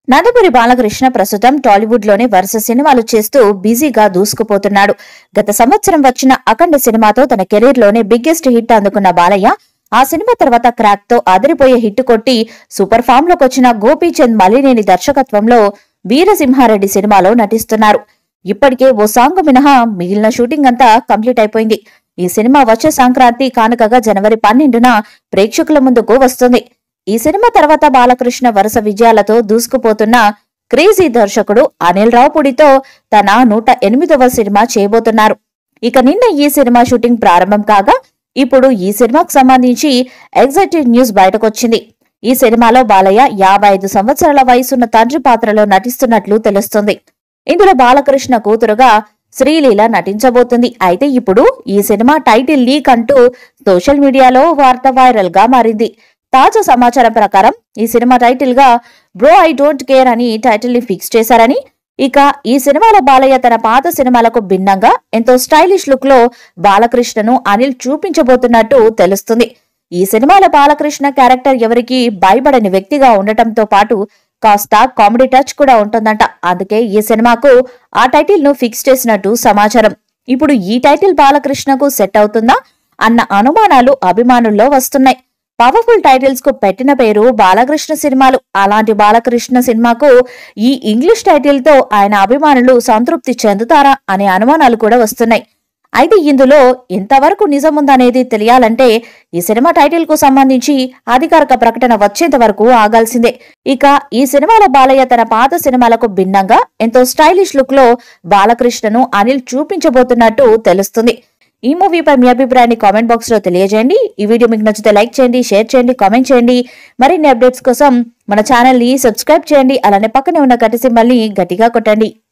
నందమూరి బాలకృష్ణ ప్రస్తుతం టాలీవుడ్ లోనే వరుస సినిమాలు చేస్తూ బిజీగా దూసుకుపోతున్నాడు గత సంవత్సరం వచ్చిన అఖండ సినిమాతో తన కెరీర్ లోనే బిగ్గెస్ట్ హిట్ అందుకున్న బాలయ్య ఆ సినిమా తర్వాత క్రాక్ తో అదిరిపోయే హిట్ కొట్టి సూపర్ ఫామ్ లోకి వచ్చిన గోపీచంద్ మలినేని దర్శకత్వంలో వీరసింహారెడ్డి సినిమాలో నటిస్తున్నారు ఇప్పటికే ఓ సాంగ్ మినహా మిగిలిన షూటింగ్ అంతా కంప్లీట్ అయిపోయింది ఈ సినిమా వచ్చే సంక్రాంతి కానుకగా జనవరి పన్నెండున ప్రేక్షకుల ముందుకు వస్తుంది ఈ సినిమా తర్వాత బాలకృష్ణ వరుస విజయాలతో దూసుకుపోతున్న క్రేజీ దర్శకుడు అనిల్ రావుపుడితో తన నూట ఎనిమిదవ సినిమా చేయబోతున్నారు ఇక నిన్న ఈ సినిమా షూటింగ్ ప్రారంభం కాగా ఇప్పుడు ఈ సినిమాకు సంబంధించి ఎగ్జైటెడ్ న్యూస్ బయటకొచ్చింది ఈ సినిమాలో బాలయ్య యాభై ఐదు సంవత్సరాల వయసున్న తండ్రి పాత్రలో నటిస్తున్నట్లు తెలుస్తుంది ఇందులో బాలకృష్ణ కూతురుగా శ్రీలీల నటించబోతుంది అయితే ఇప్పుడు ఈ సినిమా టైటిల్ లీక్ అంటూ సోషల్ మీడియాలో వార్త వైరల్ గా మారింది తాజా సమాచారం ప్రకారం ఈ సినిమా టైటిల్ గా బ్రో ఐ డోంట్ కేర్ అని టైటిల్ ని ఫిక్స్ చేశారని ఇక ఈ సినిమాలో బాలయ్య తన పాత సినిమాలకు భిన్నంగా ఎంతో స్టైలిష్ లుక్ లో బాలకృష్ణను అనిల్ చూపించబోతున్నట్టు తెలుస్తుంది ఈ సినిమాలో బాలకృష్ణ క్యారెక్టర్ ఎవరికి భయపడని వ్యక్తిగా ఉండటంతో పాటు కాస్త కామెడీ టచ్ కూడా ఉంటుందంట అందుకే ఈ సినిమాకు ఆ టైటిల్ ను ఫిక్స్ చేసినట్టు సమాచారం ఇప్పుడు ఈ టైటిల్ బాలకృష్ణకు సెట్ అవుతుందా అన్న అనుమానాలు అభిమానుల్లో వస్తున్నాయి పవర్ఫుల్ టైటిల్స్ కు పెట్టిన పేరు బాలకృష్ణ సినిమాలు అలాంటి బాలకృష్ణ సినిమాకు ఈ ఇంగ్లీష్ టైటిల్ తో ఆయన అభిమానులు సంతృప్తి చెందుతారా అనే అనుమానాలు కూడా వస్తున్నాయి అయితే ఇందులో ఎంతవరకు నిజముందనేది తెలియాలంటే ఈ సినిమా టైటిల్ కు సంబంధించి అధికారిక ప్రకటన వచ్చేంత వరకు ఆగాల్సిందే ఇక ఈ సినిమాలో బాలయ్య తన పాత సినిమాలకు భిన్నంగా ఎంతో స్టైలిష్ లుక్ లో బాలకృష్ణను అనిల్ చూపించబోతున్నట్టు తెలుస్తుంది ఈ మూవీపై మీ అభిప్రాయాన్ని కామెంట్ బాక్స్ లో తెలియజేయండి ఈ వీడియో మీకు నచ్చితే లైక్ చేయండి షేర్ చేయండి కామెంట్ చేయండి మరిన్ని అప్డేట్స్ కోసం మన ఛానల్ ని సబ్స్క్రైబ్ చేయండి అలానే పక్కనే ఉన్న గట్టి సింబల్ ని గట్టిగా కొట్టండి